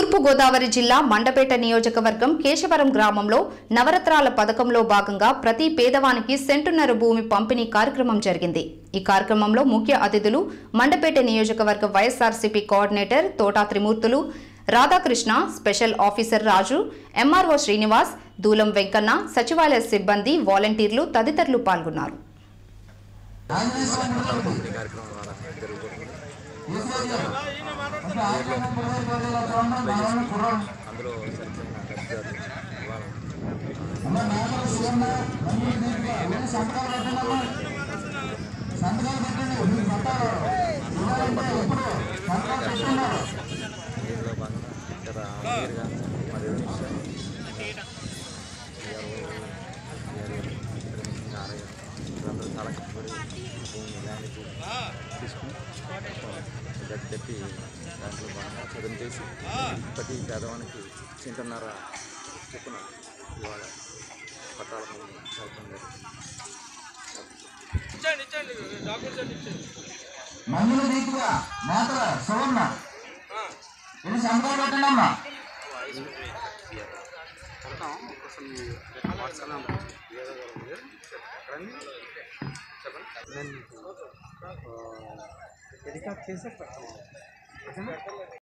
తూర్పుగోదావరి జిల్లా మండపేట నియోజకవర్గం కేశవరం గ్రామంలో నవరత్నాల పథకంలో భాగంగా ప్రతి పేదవానికి సెంటున్నర భూమి పంపిణీ కార్యక్రమం జరిగింది ఈ కార్యక్రమంలో ముఖ్య అతిథులు మండపేట నియోజకవర్గ YSRCP coordinator Thota Trimurthulu Radhakrishna special officer Raju MRO Srinivas Doolam Venkanna సచివాలయ సిబ్బంది వాలంటీర్లు తదితరులు పాల్గొన్నారు పంపిణీ కార్యక్రమం ద్వారా జరుగుతుంది అందులో సరిపోయిన లబ్ధిదారులు ఇవాళ దీనిలో భాగంగా గత నేరుగా మరియు వీళ్ళందరూ చాలా కష్టపడి భూమి ల్యాండ్ తీసుకుని గట్టి కట్టి దాంట్లో బాగా చదువు చేసి ప్రతి పేదవానికి చింతన్నర చొప్పున ఇవాళ పట్టాల భూమి కల్పన జరిగింది మందుల దీపిగా నేతల సువర్ణ ఎన్ని సంతకాలు పెట్టండి అమ్మా నేను టెలికాస్ట్ చేసే